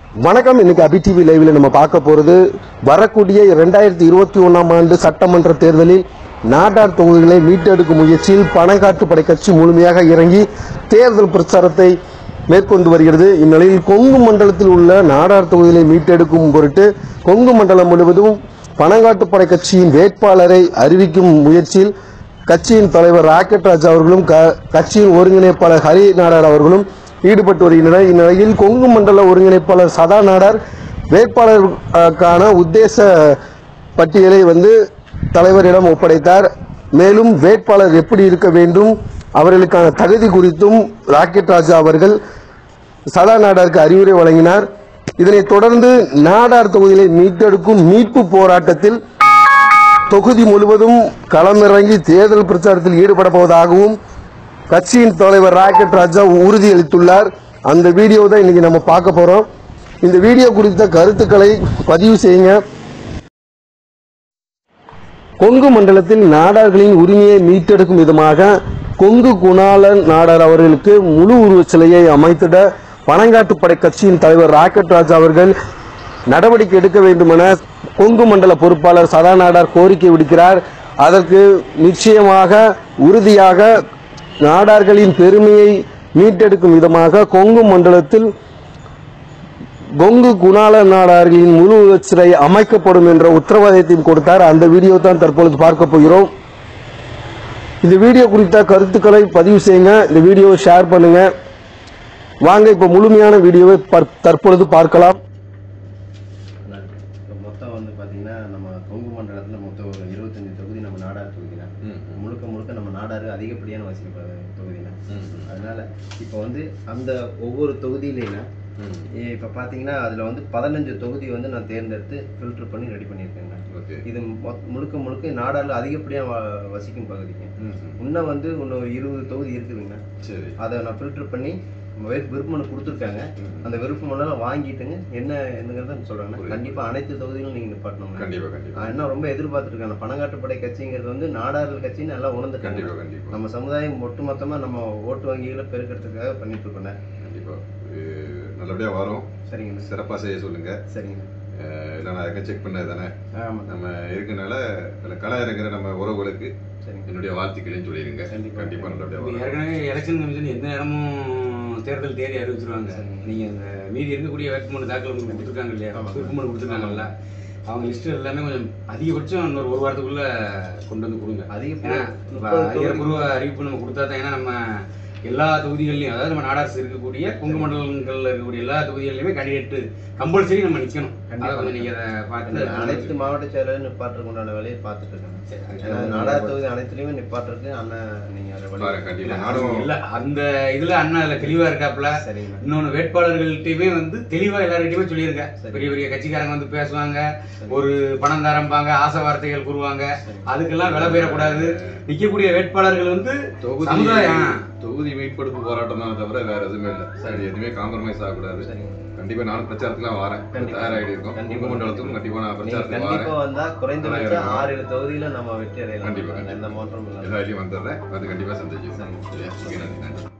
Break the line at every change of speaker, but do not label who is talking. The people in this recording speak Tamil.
வணக்கம் இன்னைக்கு அபி டிவி லைவ்ல நம்ம பார்க்க போறது வரக்கூடிய இரண்டாயிரத்தி இருபத்தி ஒன்னாம் ஆண்டு சட்டமன்ற தேர்தலில் நாடார் தொகுதிகளை மீட்டெடுக்கும் முயற்சியில் பணங்காட்டு படை கட்சி முழுமையாக இறங்கி தேர்தல் பிரச்சாரத்தை மேற்கொண்டு வருகிறது இந்நிலையில் கொங்கு மண்டலத்தில் உள்ள நாடார் தொகுதிகளை மீட்டெடுக்கும் பொருட்டு கொங்கு மண்டலம் முழுவதும் பணங்காட்டு படை கட்சியின் வேட்பாளரை அறிவிக்கும் முயற்சியில் கட்சியின் தலைவர் ராக்கெட் ராஜ் அவர்களும் க- கட்சியின் ஒருங்கிணைப்பாளர் ஹரி நாடார் அவர்களும் ஈடுபட்டு வருகின்றனர் இந்நிலையில் கொங்கு மண்டல ஒருங்கிணைப்பாளர் சதா நாடார் வேட்பாளருக்கான உத்தேச பட்டியலை வந்து தலைவரிடம் ஒப்படைத்தார் மேலும் வேட்பாளர் எப்படி இருக்க வேண்டும் அவர்களுக்கான தகுதி குறித்தும் ராக்கெட் ராஜா அவர்கள் சதா நாடாருக்கு அறிவுரை வழங்கினார் இதனைத் தொடர்ந்து நாடார் தொகுதிகளை மீட்டெடுக்கும் மீட்பு போராட்டத்தில் தொகுதி முழுவதும் களமிறங்கி தேர்தல் பிரச்சாரத்தில் ஈடுபட போவதாகவும் கட்சியின் தலைவர் ராக்கெட் ராஜா உறுதியளித்துள்ளார் அந்த வீடியோ தான் இன்னைக்கு நம்ம பார்க்க போறோம் இந்த வீடியோ குறித்த கருத்துக்களை பதிவு செய்யுங்க கொங்கு மண்டலத்தில் நாடார்களின் உரிமையை மீட்டெடுக்கும் விதமாக கொங்கு குணாளன் நாடார் அவர்களுக்கு முழு உருவச் சிலையை அமைத்திட பனங்காட்டுப்படை கட்சியின் தலைவர் ராக்கெட் ராஜா அவர்கள் நடவடிக்கை எடுக்க வேண்டும் என கொங்கு மண்டல பொறுப்பாளர் சதா நாடார் கோரிக்கை விடுக்கிறார் அதற்கு நிச்சயமாக உறுதியாக நாடார்களின் பெருமையை மீட்டெடுக்கும் விதமாக கொங்கு மண்டலத்தில் கொங்கு குணால நாடார்களின் முழு சிறை அமைக்கப்படும் என்ற உத்தரவாதத்தையும் கொடுத்தார் அந்த வீடியோ தான் தற்பொழுது பார்க்க போகிறோம் இந்த வீடியோ குறித்த கருத்துக்களை பதிவு செய்யுங்க இந்த வீடியோவை ஷேர் பண்ணுங்க வாங்க இப்ப முழுமையான வீடியோவை பர்- தற்பொழுது பார்க்கலாம்
இப்போ மொத்தம் வந்து பார்த்தீங்கன்னா நம்ம கொங்கு மண்டலத்தில் மொத்தம் ஒரு இருபத்தஞ்சு தொகுதி நம்ம நாடார் தொகுதினா முழுக்க முழுக்க நம்ம நாடார் அதிகப்படியான வசிக்க தொகுதினா அதனால இப்போ வந்து அந்த ஒவ்வொரு தொகுதியிலைனா இப்போ பார்த்தீங்கன்னா அதில் வந்து பதினஞ்சு தொகுதி வந்து நான் தேர்ந்தெடுத்து ஃபில்டர் பண்ணி ரெடி பண்ணியிருக்கேங்க
ஓகே
இது மொத்- முழுக்க முழுக்க நாடாரில் அதிகப்படியாக வ- வசிக்கும் பகுதிங்க இன்னும் வந்து இன்னும் ஒரு இருபது தொகுதி இருக்குதுங்கண்ணா
சரி
அதை நான் ஃபில்டர் பண்ணி வி- விருப்பமனு கொடுத்துருக்காங்க அந்த விருப்பமனெல்லாம் வாங்கிட்டுங்க என்ன என்னங்கிறத சொல்றாங்க
புரியுது.
கண்டிப்பா அனைத்து தொகுதிகளும் நீங்க நிப்பாட்டணும்
கண்டிப்பா கண்டிப்பா
நான் என்ன ரொம்ப எதிர்பார்த்துருக்கேன் பணங்காட்டுப்படை கட்சிங்கிறது வந்து நாடார்கள் கட்சின்னு நல்லா உணர்ந்துட்டாங்க
கண்டிப்பா கண்டிப்பா
நம்ம சமுதாயம் ஒட்டுமொத்தமா நம்ம ஓட்டு வங்கிகளை பெருக்கிறதுக்காக பண்ணிட்டு இருக்கோம்
கண்டிப்பா இது நல்லபடியா வரும்
சரிங்கண்ணா
சிறப்பா செய்ய சொல்லுங்க
சரிங்கண்ணா
அஹ் இல்லை நான் அதுக்கு செக் பண்ணது தானே
ஆமா
நம்ம இருக்கனால அதில் களை இறங்குற நம்ம உறவுகளுக்கு
சரிங்க
என்னுடைய வாழ்த்துக்களையும் சொல்லிடுங்க
கண்டிப்பா.
கண்டிப்பா நல்லபடியா
இப்ப
வரும்
ஏற்கனவே எலெக்ஷன் கமிஷன் எந்த நேரமும் தேர்தல் தேதி அறிவிச்சிருவாங்க
சரிங்க.
நீங்க இந்த மீதி இருக்கக்கூடிய வேட்புமனு தாக்கல் உங்களுக்கு கொடுத்துருக்காங்க இல்லையா
ஆமா.
விருப்பமனு கொடுத்துருக்காங்கல்ல அவங்க லிஸ்ட் எல்லாமே கொஞ்சம் அதிகபட்சம் இன்னொரு ஒரு வாரத்துக்குள்ள கொண்டு வந்து கொடுங்க
அதிக
ஏன்னா இப்ப
முப்பது தொகுதி
அதிகாரப்பூர்வ அறிவிப்பு நம்ம கொடுத்தா தான் ஏன்னா நம்ம எல்லா தொகுதிகள்லையும் அதாவது நம்ம நாடாசு இருக்கக்கூடிய கொங்கு மண்டலங்கள்ல இருக்கக்கூடிய எல்லா தொகுதிகள்லையுமே கேண்டிடேட் கம்பல்சரி நம்ம நிக்கணும் அதை கொஞ்சம் நீங்க அதை பார்த்து
அனைத்து மாவட்ட செயலரும் நிப்பாட்டுறதுக்கு உண்டான வேலையை பார்த்துட்டு இருக்காங்க
சரி, அது
ஏன்னா நாடார் தொகுதி அனைத்துலயுமே நிப்பாட்டுறதுக்கு அண்ணன் நீங்க அதை வழி
பாருங்க கண்டிப்பா
இல்ல,
நானும்
இல்ல அந்த இதுல அண்ணா அதுல தெளிவா இருக்காப்ல
சரிங்கண்ணா
இன்னொன்னு வேட்பாளர்கள்ட்டையுமே வந்து தெளிவா எல்லார்கிட்டயுமே சொல்லியிருக்கேன்
சரி.
பெரிய பெரிய கட்சிக்காரங்க வந்து பேசுவாங்க
சரி.
ஒரு பணம் தரம்பாங்க ஆசை வார்த்தைகள் கூறுவாங்க
சரி.
அதுக்கெல்லாம் விலை பெறக்கூடாது நிக்கக்கூடிய வேட்பாளர்கள் வந்து
தொகுதி
சமுதாயம்
தொகுதி மீட்பெடுப்பு போராட்டம் தான் தவிர வேற எதுவுமே இல்லை சரி எதுவுமே காம்ப்ரமைஸ் ஆகக்கூடாது
சரிங்க
கண்டிப்பா நானும் பிரச்சாரத்துக்குலாம் வரேன்
கண்டிப்பா.
தயாராகிட்டு இருக்கோம்
கண்டிப்பா.
கொங்கு மண்டலத்துக்கும் கண்டிப்பா நான்
நீங்க
பிரச்சாரத்துக்கு
கண்டிப்பா
வரேன்
வந்தா குறைந்தபட்சம்
நல்லா
ஆறு ஏழு தொகுதியில நம்ம வெற்றி அடையலாம்
கண்டிப்பா,
அதுல எந்த மாற்றமும் இல்லை
எல்லா இதுலயும் வந்துடுறேன் வந்து கண்டிப்பா சந்திச்சு
சரிங்க.
நன்றி நன்றி